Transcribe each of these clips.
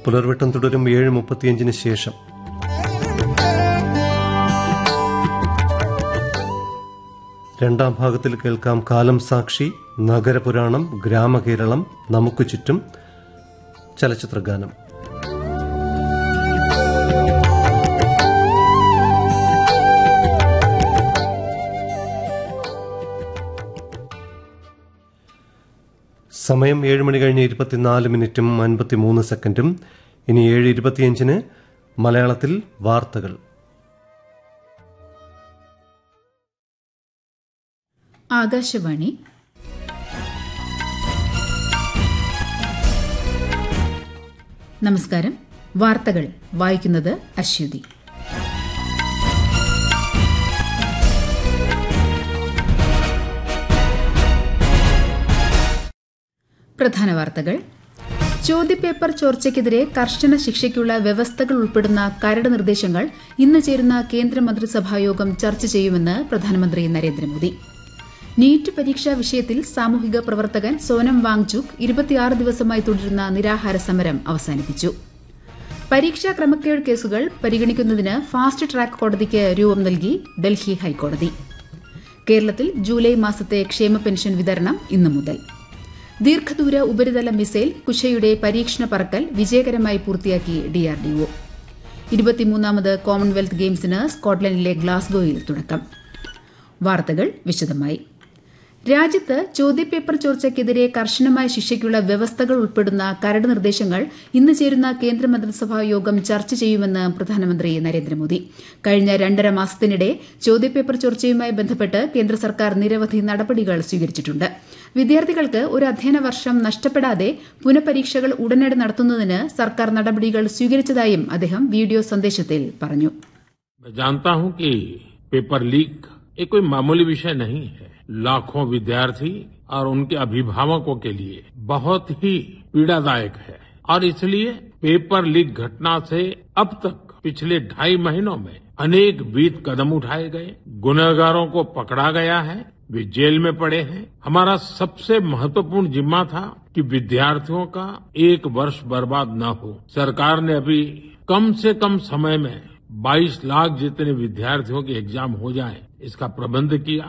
പുലർവെട്ടം തുടരും ഏഴ് മുപ്പത്തിയഞ്ചിന് ശേഷം രണ്ടാം ഭാഗത്തിൽ കേൾക്കാം കാലം സാക്ഷി നഗരപുരാണം ഗ്രാമകേരളം നമുക്ക് ചുറ്റും ചലച്ചിത്രഗാനം സമയം ഏഴ് മണി കഴിഞ്ഞ് ഇരുപത്തിനാല് മിനിറ്റും അൻപത്തിമൂന്ന് സെക്കൻഡും ഇനി ഏഴ് ഇരുപത്തിയഞ്ചിന് മലയാളത്തിൽ വാർത്തകൾ ആകാശവാണി നമസ്കാരം വാർത്തകൾ വായിക്കുന്നത് അശ്വതി പ്രധാന വാർത്തകൾ ചോദ്യപേപ്പർ ചോർച്ചയ്ക്കെതിരെ കർശന ശിക്ഷയ്ക്കുള്ള വ്യവസ്ഥകൾ ഉൾപ്പെടുന്ന കരട് നിർദ്ദേശങ്ങൾ ഇന്ന് ചേരുന്ന കേന്ദ്ര മന്ത്രിസഭായോഗം ചർച്ച ചെയ്യുമെന്ന് പ്രധാനമന്ത്രി നരേന്ദ്രമോദി നീറ്റ് പരീക്ഷാ വിഷയത്തിൽ സാമൂഹിക പ്രവർത്തകൻ സോനം വാങ്ചുക് ഇരുപത്തിയാറ് ദിവസമായി തുടരുന്ന നിരാഹാര സമരം അവസാനിപ്പിച്ചു പരീക്ഷാ ക്രമക്കേട് കേസുകൾ പരിഗണിക്കുന്നതിന് ഫാസ്റ്റ് ട്രാക്ക് കോടതിക്ക് രൂപം നൽകി ഡൽഹി ഹൈക്കോടതി കേരളത്തിൽ ജൂലൈ മാസത്തെ ക്ഷേമ പെൻഷൻ വിതരണം ഇന്നു മുതൽ ദീർഘദൂര ഉപരിതല മിസൈൽ കുശയുടെ പരീക്ഷണ പറക്കൽ വിജയകരമായി പൂർത്തിയാക്കി ഡിആർഡിഒ ഇരുപത്തിമൂന്നാമത് കോമൺവെൽത്ത് ഗെയിംസിന് സ്കോട്ട്ലൻഡിലെ ഗ്ലാസ്ഗോയിൽ തുടക്കം വാർത്തകൾ വിശദമായി രാജ്യത്ത് ചോദ്യപേപ്പർ ചോർച്ചയ്ക്കെതിരെ കർശനമായ ശിക്ഷയ്ക്കുള്ള വ്യവസ്ഥകൾ ഉൾപ്പെടുന്ന കരട് നിർദ്ദേശങ്ങൾ ഇന്ന് ചേരുന്ന കേന്ദ്രമന്ത്രിസഭാ യോഗം ചർച്ച ചെയ്യുമെന്ന് പ്രധാനമന്ത്രി നരേന്ദ്രമോദി കഴിഞ്ഞ രണ്ടര മാസത്തിനിടെ ചോദ്യപേപ്പർ ചോർച്ചയുമായി ബന്ധപ്പെട്ട് കേന്ദ്ര സർക്കാർ നിരവധി നടപടികൾ സ്വീകരിച്ചിട്ടുണ്ട് വിദ്യാർത്ഥികൾക്ക് ഒരു അധ്യയന വർഷം നഷ്ടപ്പെടാതെ പുനഃപരീക്ഷകൾ ഉടനടി നടത്തുന്നതിന് സർക്കാർ നടപടികൾ സ്വീകരിച്ചതായും അദ്ദേഹം വീഡിയോ സന്ദേശത്തിൽ പറഞ്ഞു मैं जानता हूं कि पेपर लीक ये कोई मामूली विषय नहीं है लाखों विद्यार्थी और उनके अभिभावकों के लिए बहुत ही पीड़ादायक है और इसलिए पेपर लीक घटना से अब तक पिछले ढाई महीनों में अनेक बीत कदम उठाए गए गुनहगारों को पकड़ा गया है वे जेल में पड़े हैं हमारा सबसे महत्वपूर्ण जिम्मा था कि विद्यार्थियों का एक वर्ष बर्बाद न हो सरकार ने अभी कम से कम समय में 22 लाख जितने विद्यार्थियों के एग्जाम हो जाए इसका प्रबंध किया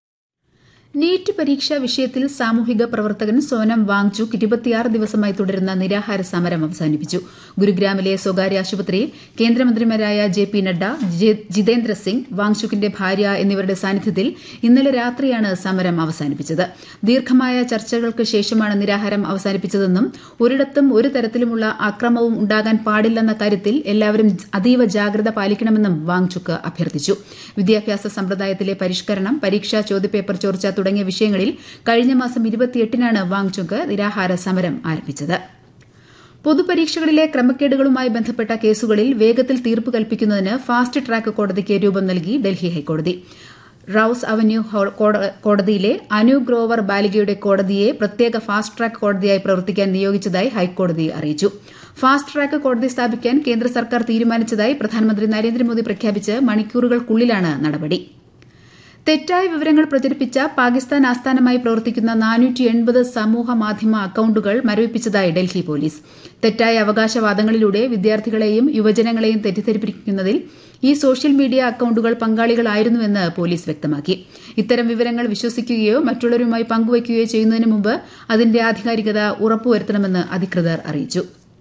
നീറ്റ് പരീക്ഷാ വിഷയത്തിൽ സാമൂഹിക പ്രവർത്തകൻ സോനം വാങ്ചുക് ഇരുപത്തിയാറ് ദിവസമായി തുടരുന്ന നിരാഹാര സമരം അവസാനിപ്പിച്ചു ഗുരുഗ്രാമിലെ സ്വകാര്യ ആശുപത്രിയിൽ കേന്ദ്രമന്ത്രിമാരായ ജെ പി നഡ്ഡ ജിതേന്ദ്ര സിംഗ് വാങ്ചുക്കിന്റെ ഭാര്യ എന്നിവരുടെ സാന്നിധ്യത്തിൽ ഇന്നലെ രാത്രിയാണ് സമരം അവസാനിപ്പിച്ചത് ദീർഘമായ ചർച്ചകൾക്ക് ശേഷമാണ് നിരാഹാരം അവസാനിപ്പിച്ചതെന്നും ഒരിടത്തും ഒരു തരത്തിലുമുള്ള അക്രമവും ഉണ്ടാകാൻ പാടില്ലെന്ന കാര്യത്തിൽ എല്ലാവരും അതീവ ജാഗ്രത പാലിക്കണമെന്നും വാങ്ചുക്ക് അഭ്യർത്ഥിച്ചു വിദ്യാഭ്യാസ സമ്പ്രദായത്തിലെ പരിഷ്കരണം പരീക്ഷാ ചോദ്യപേപ്പർ ചോർച്ച തുടങ്ങിയ വിഷയങ്ങളിൽ കഴിഞ്ഞ മാസം ഇരുപത്തിയെട്ടിനാണ് വാങ്ചുക്ക് നിരാഹാര സമരം ആരംഭിച്ചത് പൊതുപരീക്ഷകളിലെ ക്രമക്കേടുകളുമായി ബന്ധപ്പെട്ട കേസുകളിൽ വേഗത്തിൽ തീർപ്പ് കൽപ്പിക്കുന്നതിന് ഫാസ്റ്റ് ട്രാക്ക് കോടതിക്ക് രൂപം നൽകി ഡൽഹി ഹൈക്കോടതി റൌസ് അവന്യൂ കോടതിയിലെ അനു ഗ്രോവർ ബാലികയുടെ കോടതിയെ പ്രത്യേക ഫാസ്റ്റ് ട്രാക്ക് കോടതിയായി പ്രവർത്തിക്കാൻ നിയോഗിച്ചതായി ഹൈക്കോടതി അറിയിച്ചു ഫാസ്റ്റ് ട്രാക്ക് കോടതി സ്ഥാപിക്കാൻ കേന്ദ്ര സർക്കാർ തീരുമാനിച്ചതായി പ്രധാനമന്ത്രി നരേന്ദ്രമോദി പ്രഖ്യാപിച്ച് മണിക്കൂറുകൾക്കുള്ളിലാണ് നടപടി തെറ്റായ വിവരങ്ങൾ പ്രചരിപ്പിച്ച പാകിസ്ഥാൻ ആസ്ഥാനമായി പ്രവർത്തിക്കുന്ന നാനൂറ്റി എൺപത് സമൂഹ മാധ്യമ അക്കൌണ്ടുകൾ മരവിപ്പിച്ചതായി ഡൽഹി പോലീസ് തെറ്റായ അവകാശവാദങ്ങളിലൂടെ വിദ്യാർത്ഥികളെയും യുവജനങ്ങളെയും തെറ്റിദ്ധരിപ്പിക്കുന്നതിൽ ഈ സോഷ്യൽ മീഡിയ അക്കൌണ്ടുകൾ പങ്കാളികളായിരുന്നുവെന്ന് പോലീസ് വ്യക്തമാക്കി ഇത്തരം വിവരങ്ങൾ വിശ്വസിക്കുകയോ മറ്റുള്ളവരുമായി പങ്കുവയ്ക്കുകയോ ചെയ്യുന്നതിന് മുമ്പ് അതിന്റെ ആധികാരികത ഉറപ്പുവരുത്തണമെന്ന് അധികൃതർ അറിയിച്ചു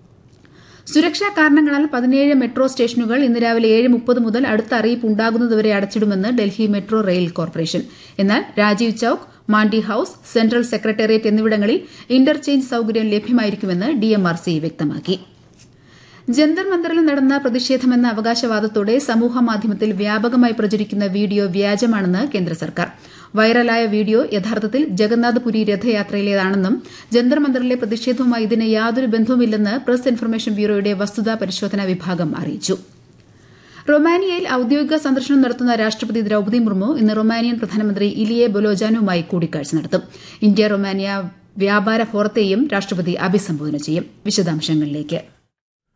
സുരക്ഷാ കാരണങ്ങളാൽ പതിനേഴ് മെട്രോ സ്റ്റേഷനുകൾ ഇന്ന് രാവിലെ ഏഴ് മുപ്പത് മുതൽ അടുത്ത അറിയിപ്പ് ഉണ്ടാകുന്നതുവരെ അടച്ചിടുമെന്ന് ഡൽഹി മെട്രോ റെയിൽ കോർപ്പറേഷൻ എന്നാൽ Rajiv Chowk Mandi house central secretariat എന്നിവിടങ്ങളിൽ ഇന്റർചേഞ്ച് സൌകര്യം ലഭ്യമായിരിക്കുമെന്ന് ഡിഎംആർസി വ്യക്തമാക്കി ജന്തർ മന്ദറിൽ നടന്ന പ്രതിഷേധമെന്ന അവകാശവാദത്തോടെ സമൂഹമാധ്യമത്തിൽ വ്യാപകമായി പ്രചരിക്കുന്ന വീഡിയോ വ്യാജമാണെന്ന് കേന്ദ്ര സർക്കാർ വൈറലായ വീഡിയോ യഥാർത്ഥത്തിൽ ജഗന്നാഥപുരി രഥയാത്രയിലേതാണെന്നും ജന്തർ മന്ദറിലെ പ്രതിഷേധവുമായി ഇതിന് യാതൊരു ബന്ധവുമില്ലെന്ന് പ്രസ് ഇൻഫർമേഷൻ ബ്യൂറോയുടെ വസ്തുതാ പരിശോധനാ വിഭാഗം അറിയിച്ചു റൊമാനിയയിൽ ഔദ്യോഗിക സന്ദർശനം നടത്തുന്ന രാഷ്ട്രപതി ദ്രൌപദി മുർമു ഇന്ന് റൊമാനിയൻ പ്രധാനമന്ത്രി ഇലിയെ ബൊലോജാനുമായി കൂടിക്കാഴ്ച നടത്തും ഇന്ത്യ റൊമാനിയ വ്യാപാര ഫോറത്തെയും രാഷ്ട്രപതി അഭിസംബോധന ചെയ്യും വിശദാംശങ്ങളിലേക്ക്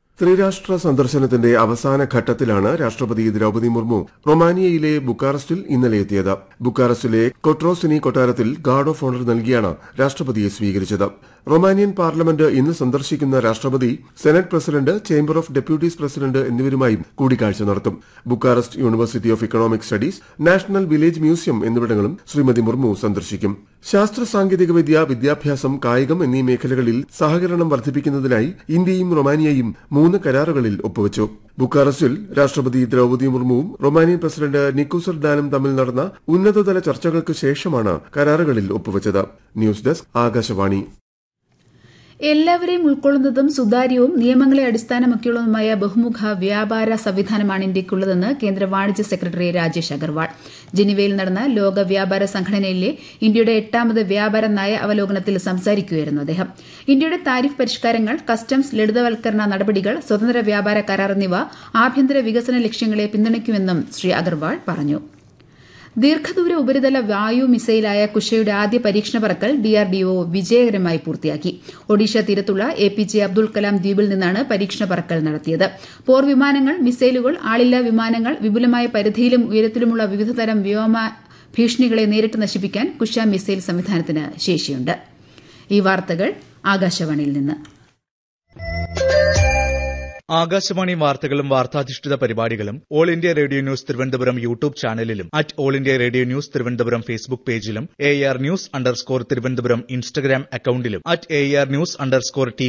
ത്രിരാഷ്ട്ര സന്ദർശനത്തിന്റെ അവസാന ഘട്ടത്തിലാണ് രാഷ്ട്രപതി ദ്രൌപതി മുർമു റൊമാനിയയിലെ ബുക്കാറസ്റ്റിൽ ഇന്നലെ എത്തിയത് ബുക്കാറസ്റ്റിലെ കൊട്രോസിനി കൊട്ടാരത്തിൽ ഗാർഡ് ഓഫ് ഓണർ നൽകിയാണ് രാഷ്ട്രപതിയെ സ്വീകരിച്ചത് റൊമാനിയൻ പാർലമെന്റ് ഇന്ന് സന്ദർശിക്കുന്ന രാഷ്ട്രപതി senate president chamber of deputies president എന്നിവരുമായും കൂടിക്കാഴ്ച നടത്തും Bucharest university of economic studies national village museum എന്നിവിടങ്ങളും ശ്രീമതി മുർമു സന്ദർശിക്കും ശാസ്ത്ര സാങ്കേതികവിദ്യ വിദ്യാഭ്യാസം കായികം എന്നീ മേഖലകളിൽ സഹകരണം വർദ്ധിപ്പിക്കുന്നതിനായി ഇന്ത്യയും റൊമാനിയയും മൂന്ന് കരാറുകളിൽ ഒപ്പുവച്ചു ബുക്കാറസ്റ്റിൽ രാഷ്ട്രപതി ദ്രൌപതി മുർമുവും റൊമാനിയൻ പ്രസിഡന്റ് നിക്കോസർ ഡാനും തമ്മിൽ നടന്ന ഉന്നതതല ചർച്ചകൾക്ക് ശേഷമാണ് കരാറുകളിൽ ഒപ്പുവച്ചത് ന്യൂസ് ഡെസ്ക് ആകാശവാണി എല്ലാവരെയും ഉൾക്കൊള്ളുന്നതും സുതാര്യവും നിയമങ്ങളെ അടിസ്ഥാനമാക്കിയുള്ളതുമായ ബഹുമുഖ വ്യാപാര സംവിധാനമാണ് ഇന്ത്യയ്ക്കുള്ളതെന്ന് കേന്ദ്ര വാണിജ്യ സെക്രട്ടറി രാജേഷ് അഗർവാൾ ജനീവയിൽ നടന്ന ലോക വ്യാപാര സംഘടനയിലെ ഇന്ത്യയുടെ എട്ടാമത് വ്യാപാര നയ അവലോകനത്തിൽ സംസാരിക്കുകയായിരുന്നു അദ്ദേഹം ഇന്ത്യയുടെ താരിഫ് പരിഷ്കാരങ്ങൾ കസ്റ്റംസ് ലളിതവൽക്കരണ നടപടികൾ സ്വതന്ത്ര വ്യാപാര കരാർ എന്നിവ ആഭ്യന്തര വികസന ലക്ഷ്യങ്ങളെ പിന്തുണയ്ക്കുമെന്നും ശ്രീ അഗർവാൾ പറഞ്ഞു ദീർഘദൂര ഉപരിതല വായു മിസൈലായ കുഷയുടെ ആദ്യ പരീക്ഷണ പറക്കൽ ഡിആർഡിഒ വിജയകരമായി പൂർത്തിയാക്കി ഒഡീഷ തീരത്തുള്ള A P J Abdul Kalam ദ്വീപിൽ നിന്നാണ് പരീക്ഷണ പറക്കൽ നടത്തിയത് പോർ വിമാനങ്ങൾ മിസൈലുകൾ ആളില്ലാ വിമാനങ്ങൾ വിപുലമായ പരിധിയിലും ഉയരത്തിലുമുള്ള വിവിധതരം വ്യോമ ഭീഷണികളെ നേരിട്ട് നശിപ്പിക്കാൻ കുഷ മിസൈൽ സംവിധാനത്തിന് ശേഷിയുണ്ട് ഈ വാർത്തകൾ ആകാശവാണിയിൽ നിന്ന് ആകാശവാണി വാർത്തകളും വാർത്താധിഷ്ഠിത പരിപാടികളും all India radio news Thiruvananthapuram YouTube ചാനലിലും at all India radio news Thiruvananthapuram Facebook പേജിലും A R news underscore Thiruvananthapuram Instagram അക്കൌണ്ടിലും at A R news underscore T